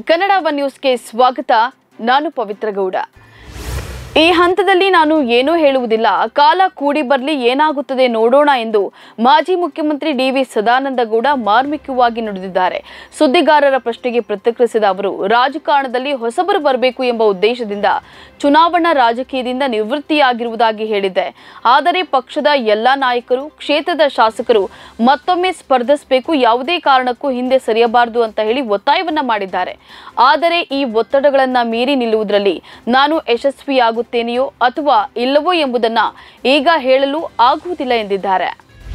Kannada one ನ್ಯೂಸ್ಗೆ ಸ್ವಾಗತ ನಾನು ಪವಿತ್ರ ಗೌಡ ಈ ಹಂತದಲ್ಲಿ ನಾನು ಏನೂ ಹೇಳುವುದಿಲ್ಲ ಕಾಲ ಕೂಡಿ ಬರಲಿ ಏನಾಗುತ್ತದೆ ನೋಡೋಣ ಎಂದು ಮಾಜಿ ಮುಖ್ಯಮಂತ್ರಿ ಡಿ ವಿ ಸದಾನಂದ ಗೌಡ ಮಾರ್ಮಿಕವಾಗಿ ನುಡಿದಿದ್ದಾರೆ ಸುದ್ದಿಗಾರರ ಪ್ರಶ್ನೆಗೆ ಪ್ರತಿಕ್ರಿಯಿಸಿದ ಅವರು ರಾಜಕಾರಣದಲ್ಲಿ ಹೊಸಬರು ಬರಬೇಕು ಎಂಬ ಉದ್ದೇಶದಿಂದ ಚುನಾವಣಾ ರಾಜಕೀಯದಿಂದ ನಿವೃತ್ತಿಯಾಗಿರುವುದಾಗಿ ಹೇಳಿದ್ದೆ ಆದರೆ ಪಕ್ಷದ ಎಲ್ಲ ನಾಯಕರು ಕ್ಷೇತ್ರದ ಶಾಸಕರು ಮತ್ತೊಮ್ಮೆ ಸ್ಪರ್ಧಿಸಬೇಕು ಯಾವುದೇ ಕಾರಣಕ್ಕೂ ಹಿಂದೆ ಸರಿಯಬಾರದು ಅಂತ ಹೇಳಿ ಒತ್ತಾಯವನ್ನ ಮಾಡಿದ್ದಾರೆ ಆದರೆ ಈ ಒತ್ತಡಗಳನ್ನ ಮೀರಿ ನಿಲ್ಲುವುದರಲ್ಲಿ ನಾನು ಯಶಸ್ವಿಯಾಗುತ್ತೇನೆಯೋ ಅಥವಾ ಇಲ್ಲವೋ ಎಂಬುದನ್ನ ಈಗ ಹೇಳಲು ಆಗುವುದಿಲ್ಲ ಎಂದಿದ್ದಾರೆ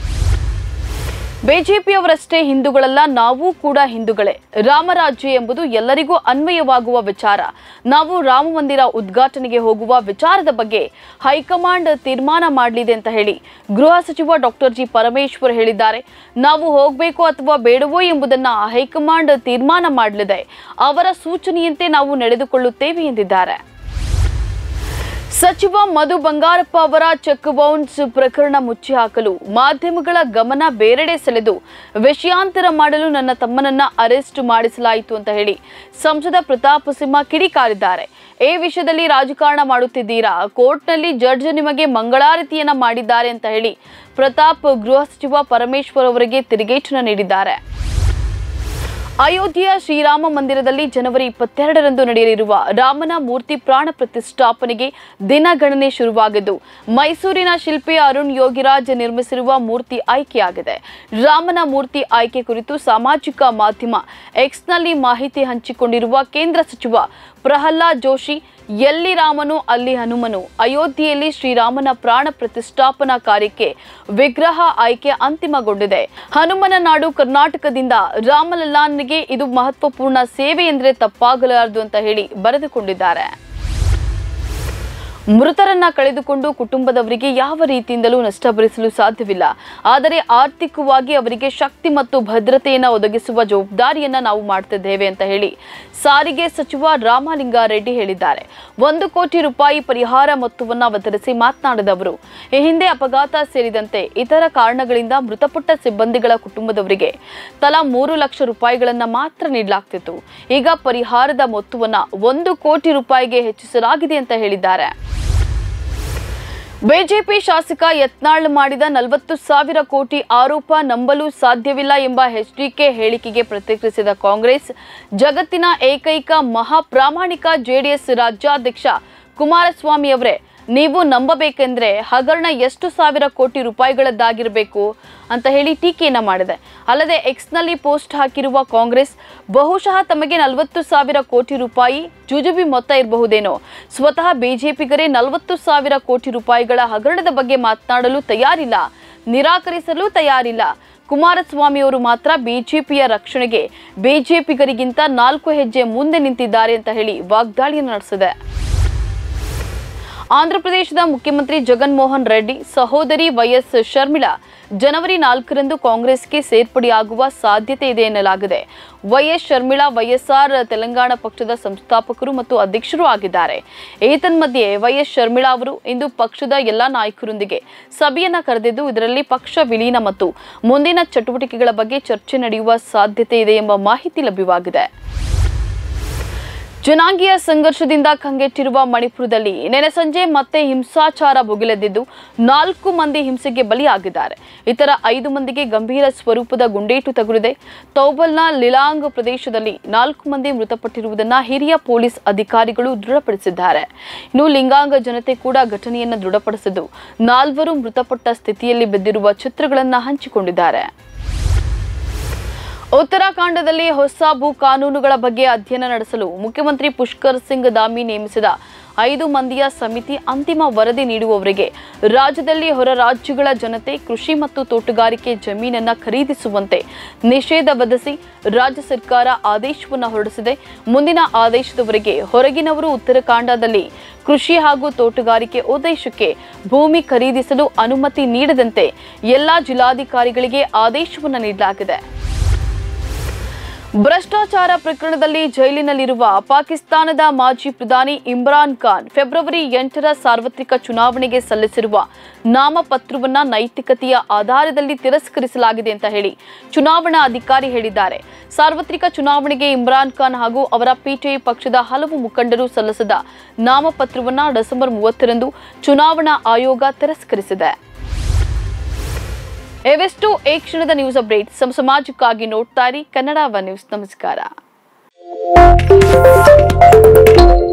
ಬಿಜೆಪಿಯವರಷ್ಟೇ ಹಿಂದೂಗಳಲ್ಲ ನಾವು ಕೂಡ ಹಿಂದೂಗಳೇ ರಾಮರಾಜ್ಯ ಎಂಬುದು ಎಲ್ಲರಿಗೂ ಅನ್ವಯವಾಗುವ ವಿಚಾರ ನಾವು ರಾಮ ಮಂದಿರ ಉದ್ಘಾಟನೆಗೆ ಹೋಗುವ ವಿಚಾರದ ಬಗ್ಗೆ ಹೈಕಮಾಂಡ್ ತೀರ್ಮಾನ ಮಾಡಲಿದೆ ಅಂತ ಹೇಳಿ ಗೃಹ ಸಚಿವ ಡಾಕ್ಟರ್ ಜಿ ಪರಮೇಶ್ವರ್ ಹೇಳಿದ್ದಾರೆ ನಾವು ಹೋಗಬೇಕು ಅಥವಾ ಬೇಡವೋ ಎಂಬುದನ್ನ ಹೈಕಮಾಂಡ್ ತೀರ್ಮಾನ ಮಾಡಲಿದೆ ಅವರ ಸೂಚನೆಯಂತೆ ನಾವು ನಡೆದುಕೊಳ್ಳುತ್ತೇವೆ ಎಂದಿದ್ದಾರೆ ಸಚಿವ ಮಧು ಬಂಗಾರಪ್ಪ ಅವರ ಚೆಕ್ ಬೌನ್ಸ್ ಪ್ರಕರಣ ಮುಚ್ಚಿ ಹಾಕಲು ಮಾಧ್ಯಮಗಳ ಗಮನ ಬೇರೆಡೆ ಸೆಳೆದು ವಿಷಯಾಂತರ ಮಾಡಲು ನನ್ನ ತಮ್ಮನನ್ನ ಅರೆಸ್ಟ್ ಮಾಡಿಸಲಾಯಿತು ಅಂತ ಹೇಳಿ ಸಂಸದ ಪ್ರತಾಪ್ ಸಿಂಹ ಕಿಡಿಕಾರಿದ್ದಾರೆ ಈ ವಿಷಯದಲ್ಲಿ ರಾಜಕಾರಣ ಮಾಡುತ್ತಿದ್ದೀರಾ ಕೋರ್ಟ್ನಲ್ಲಿ ಜಡ್ಜ್ ನಿಮಗೆ ಮಂಗಳಾರತಿಯನ್ನ ಮಾಡಿದ್ದಾರೆ ಅಂತ ಹೇಳಿ ಪ್ರತಾಪ್ ಗೃಹ ಸಚಿವ ಪರಮೇಶ್ವರ್ ಅವರಿಗೆ ತಿರುಗೇಟನ್ನ ನೀಡಿದ್ದಾರೆ ಅಯೋಧ್ಯೆಯ ಶ್ರೀರಾಮ ಮಂದಿರದಲ್ಲಿ ಜನವರಿ ಇಪ್ಪತ್ತೆರಡರಂದು ನಡೆಯಲಿರುವ ರಾಮನ ಮೂರ್ತಿ ಪ್ರಾಣ ಪ್ರತಿಷ್ಠಾಪನೆಗೆ ದಿನಗಣನೆ ಶುರುವಾಗಿದ್ದು ಮೈಸೂರಿನ ಶಿಲ್ಪಿ ಅರುಣ್ ಯೋಗಿರಾಜ್ ನಿರ್ಮಿಸಿರುವ ಮೂರ್ತಿ ಆಯ್ಕೆಯಾಗಿದೆ ರಾಮನ ಮೂರ್ತಿ ಆಯ್ಕೆ ಕುರಿತು ಸಾಮಾಜಿಕ ಮಾಧ್ಯಮ ಎಕ್ಸ್ನಲ್ಲಿ ಮಾಹಿತಿ ಹಂಚಿಕೊಂಡಿರುವ ಕೇಂದ್ರ ಸಚಿವ ಪ್ರಹ್ಲಾದ್ ಜೋಶಿ ಎಲ್ಲಿ ರಾಮನು ಅಲ್ಲಿ ಹನುಮನು ಅಯೋಧ್ಯೆಯಲ್ಲಿ ಶ್ರೀರಾಮನ ಪ್ರಾಣ ಪ್ರತಿಷ್ಠಾಪನಾ ಕಾರ್ಯಕ್ಕೆ ವಿಗ್ರಹ ಆಯ್ಕೆ ಅಂತಿಮಗೊಂಡಿದೆ ಹನುಮನ ನಾಡು ಕರ್ನಾಟಕದಿಂದ ರಾಮಲಲ್ಲಾನಿಗೆ ಇದು ಮಹತ್ವಪೂರ್ಣ ಸೇವೆ ಎಂದರೆ ತಪ್ಪಾಗಲಾರದು ಅಂತ ಹೇಳಿ ಬರೆದುಕೊಂಡಿದ್ದಾರೆ ಮೃತರನ್ನ ಕಳೆದುಕೊಂಡು ಕುಟುಂಬದವರಿಗೆ ಯಾವ ರೀತಿಯಿಂದಲೂ ನಷ್ಟ ಭರಿಸಲು ಸಾಧ್ಯವಿಲ್ಲ ಆದರೆ ಆರ್ಥಿಕವಾಗಿ ಅವರಿಗೆ ಶಕ್ತಿ ಮತ್ತು ಭದ್ರತೆಯನ್ನು ಒದಗಿಸುವ ಜವಾಬ್ದಾರಿಯನ್ನ ನಾವು ಮಾಡ್ತಿದ್ದೇವೆ ಅಂತ ಹೇಳಿ ಸಾರಿಗೆ ಸಚಿವ ರಾಮಲಿಂಗಾರೆಡ್ಡಿ ಹೇಳಿದ್ದಾರೆ ಒಂದು ಕೋಟಿ ರೂಪಾಯಿ ಪರಿಹಾರ ಮೊತ್ತವನ್ನು ಅವತರಿಸಿ ಮಾತನಾಡಿದ ಅವರು ಈ ಹಿಂದೆ ಅಪಘಾತ ಸೇರಿದಂತೆ ಇತರ ಕಾರಣಗಳಿಂದ ಮೃತಪಟ್ಟ ಸಿಬ್ಬಂದಿಗಳ ಕುಟುಂಬದವರಿಗೆ ತಲಾ ಮೂರು ಲಕ್ಷ ರೂಪಾಯಿಗಳನ್ನ ಮಾತ್ರ ನೀಡಲಾಗ್ತಿತ್ತು ಈಗ ಪರಿಹಾರದ ಮೊತ್ತವನ್ನ ಒಂದು ಕೋಟಿ ರೂಪಾಯಿಗೆ ಹೆಚ್ಚಿಸಲಾಗಿದೆ ಅಂತ ಹೇಳಿದ್ದಾರೆ ಬಿಜೆಪಿ ಶಾಸಕ ಯತ್ನಾಳ್ ಮಾಡಿದ ನಲವತ್ತು ಸಾವಿರ ಕೋಟಿ ಆರೋಪ ನಂಬಲು ಸಾಧ್ಯವಿಲ್ಲ ಎಂಬ ಎಚ್ಡಿಕೆ ಹೇಳಿಕೆಗೆ ಪ್ರತಿಕ್ರಿಯಿಸಿದ ಕಾಂಗ್ರೆಸ್ ಜಗತ್ತಿನ ಏಕೈಕ ಮಹಾಪ್ರಾಮಾಣಿಕ ಜೆಡಿಎಸ್ ರಾಜ್ಯಾಧ್ಯಕ್ಷ ಕುಮಾರಸ್ವಾಮಿ ಅವರೇ ನೀವು ನಂಬಬೇಕೆಂದ್ರೆ ಹಗರಣ ಎಷ್ಟು ಸಾವಿರ ಕೋಟಿ ರೂಪಾಯಿಗಳದ್ದಾಗಿರಬೇಕು ಅಂತ ಹೇಳಿ ಟೀಕೆಯನ್ನ ಮಾಡಿದೆ ಅಲ್ಲದೆ ಎಕ್ಸ್ನಲ್ಲಿ ಪೋಸ್ಟ್ ಹಾಕಿರುವ ಕಾಂಗ್ರೆಸ್ ಬಹುಶಃ ತಮಗೆ ನಲವತ್ತು ಸಾವಿರ ಕೋಟಿ ರೂಪಾಯಿ ಜುಜುಬಿ ಮೊತ್ತ ಇರಬಹುದೇನೋ ಸ್ವತಃ ಬಿಜೆಪಿಗರೇ ನಲವತ್ತು ಸಾವಿರ ಕೋಟಿ ರೂಪಾಯಿಗಳ ಹಗರಣದ ಬಗ್ಗೆ ಮಾತನಾಡಲು ತಯಾರಿಲ್ಲ ನಿರಾಕರಿಸಲು ತಯಾರಿಲ್ಲ ಕುಮಾರಸ್ವಾಮಿ ಅವರು ಮಾತ್ರ ಬಿಜೆಪಿಯ ರಕ್ಷಣೆಗೆ ಬಿಜೆಪಿಗರಿಗಿಂತ ನಾಲ್ಕು ಹೆಜ್ಜೆ ಮುಂದೆ ನಿಂತಿದ್ದಾರೆ ಅಂತ ಹೇಳಿ ವಾಗ್ದಾಳಿಯನ್ನು ನಡೆಸಿದೆ ಆಂಧ್ರಪ್ರದೇಶದ ಮುಖ್ಯಮಂತ್ರಿ ಜಗನ್ಮೋಹನ್ ರೆಡ್ಡಿ ಸಹೋದರಿ ವೈಎಸ್ ಶರ್ಮಿಳಾ ಜನವರಿ ನಾಲ್ಕರಂದು ಕಾಂಗ್ರೆಸ್ಗೆ ಸೇರ್ಪಡೆಯಾಗುವ ಸಾಧ್ಯತೆ ಇದೆ ಎನ್ನಲಾಗಿದೆ ವೈಎಸ್ ಶರ್ಮಿಳಾ ವೈಎಸ್ಆರ್ ತೆಲಂಗಾಣ ಪಕ್ಷದ ಸಂಸ್ಥಾಪಕರು ಮತ್ತು ಅಧ್ಯಕ್ಷರು ಆಗಿದ್ದಾರೆ ಏತನ್ಮಧ್ಯೆ ವೈಎಸ್ ಶರ್ಮಿಳಾ ಅವರು ಇಂದು ಪಕ್ಷದ ಎಲ್ಲ ನಾಯಕರೊಂದಿಗೆ ಸಭೆಯನ್ನ ಕರೆದಿದ್ದು ಇದರಲ್ಲಿ ಪಕ್ಷ ವಿಲೀನ ಮತ್ತು ಮುಂದಿನ ಚಟುವಟಿಕೆಗಳ ಬಗ್ಗೆ ಚರ್ಚೆ ನಡೆಯುವ ಸಾಧ್ಯತೆ ಇದೆ ಎಂಬ ಮಾಹಿತಿ ಲಭ್ಯವಾಗಿದೆ ಜನಾಂಗೀಯ ಸಂಘರ್ಷದಿಂದ ಕಂಗೆಟ್ಟಿರುವ ಮಣಿಪುರದಲ್ಲಿ ನೆನೆ ಸಂಜೆ ಮತ್ತೆ ಹಿಂಸಾಚಾರ ಭುಗಿಲೆದ್ದಿದ್ದು ನಾಲ್ಕು ಮಂದಿ ಹಿಂಸೆಗೆ ಬಲಿಯಾಗಿದ್ದಾರೆ ಇತರ ಐದು ಮಂದಿಗೆ ಗಂಭೀರ ಸ್ವರೂಪದ ಗುಂಡೇಟು ತಗುಲಿದೆ ತೌಬಲ್ನ ಲಿಲಾಂಗ್ ಪ್ರದೇಶದಲ್ಲಿ ನಾಲ್ಕು ಮಂದಿ ಮೃತಪಟ್ಟಿರುವುದನ್ನು ಹಿರಿಯ ಪೊಲೀಸ್ ಅಧಿಕಾರಿಗಳು ದೃಢಪಡಿಸಿದ್ದಾರೆ ಇನ್ನು ಲಿಂಗಾಂಗ ಜನತೆ ಕೂಡ ಘಟನೆಯನ್ನು ದೃಢಪಡಿಸಿದ್ದು ನಾಲ್ವರು ಮೃತಪಟ್ಟ ಸ್ಥಿತಿಯಲ್ಲಿ ಬಿದ್ದಿರುವ ಚಿತ್ರಗಳನ್ನು ಹಂಚಿಕೊಂಡಿದ್ದಾರೆ ಉತ್ತರಾಖಂಡದಲ್ಲಿ ಹೊಸ ಭೂ ಕಾನೂನುಗಳ ಬಗ್ಗೆ ಅಧ್ಯಯನ ನಡೆಸಲು ಮುಖ್ಯಮಂತ್ರಿ ಪುಷ್ಕರ್ ಸಿಂಗ್ ಧಾಮಿ ನೇಮಿಸಿದ ಐದು ಮಂದಿಯ ಸಮಿತಿ ಅಂತಿಮ ವರದಿ ನೀಡುವವರೆಗೆ ರಾಜ್ಯದಲ್ಲಿ ಹೊರ ರಾಜ್ಯಗಳ ಜನತೆ ಕೃಷಿ ಮತ್ತು ತೋಟಗಾರಿಕೆ ಜಮೀನನ್ನ ಖರೀದಿಸುವಂತೆ ನಿಷೇಧ ವಿಧಿಸಿ ರಾಜ್ಯ ಸರ್ಕಾರ ಆದೇಶವನ್ನು ಹೊರಡಿಸಿದೆ ಮುಂದಿನ ಆದೇಶದವರೆಗೆ ಹೊರಗಿನವರು ಉತ್ತರಾಖಂಡದಲ್ಲಿ ಕೃಷಿ ಹಾಗೂ ತೋಟಗಾರಿಕೆ ಉದ್ದೇಶಕ್ಕೆ ಭೂಮಿ ಖರೀದಿಸಲು ಅನುಮತಿ ನೀಡದಂತೆ ಎಲ್ಲಾ ಜಿಲ್ಲಾಧಿಕಾರಿಗಳಿಗೆ ಆದೇಶವನ್ನು ನೀಡಲಾಗಿದೆ ಭ್ರಷ್ಟಾಚಾರ ಪ್ರಕರಣದಲ್ಲಿ ಜೈಲಿನಲ್ಲಿರುವ ಪಾಕಿಸ್ತಾನದ ಮಾಜಿ ಪ್ರಧಾನಿ ಇಮ್ರಾನ್ ಖಾನ್ ಫೆಬ್ರವರಿ ಎಂಟರ ಸಾರ್ವತ್ರಿಕ ಚುನಾವಣೆಗೆ ಸಲ್ಲಿಸಿರುವ ನಾಮಪತ್ರವನ್ನ ನೈತಿಕತೆಯ ಆಧಾರದಲ್ಲಿ ತಿರಸ್ಕರಿಸಲಾಗಿದೆ ಅಂತ ಹೇಳಿ ಚುನಾವಣಾ ಅಧಿಕಾರಿ ಹೇಳಿದ್ದಾರೆ ಸಾರ್ವತ್ರಿಕ ಚುನಾವಣೆಗೆ ಇಮ್ರಾನ್ ಖಾನ್ ಹಾಗೂ ಅವರ ಪಿಟಿಐ ಪಕ್ಷದ ಹಲವು ಮುಖಂಡರು ಸಲ್ಲಿಸಿದ ನಾಮಪತ್ರವನ್ನ ಡಿಸೆಂಬರ್ ಮೂವತ್ತರಂದು ಚುನಾವಣಾ ಆಯೋಗ ತಿರಸ್ಕರಿಸಿದೆ ಇವೆಷ್ಟು ಈ ಕ್ಷಣದ ನ್ಯೂಸ್ ಅಪ್ಡೇಟ್ ಸಮ ಸಮಾಜಕ್ಕಾಗಿ ನೋಡ್ತಾ ಇರಿ ಕನ್ನಡ ಒನ್ ನ್ಯೂಸ್ ನಮಸ್ಕಾರ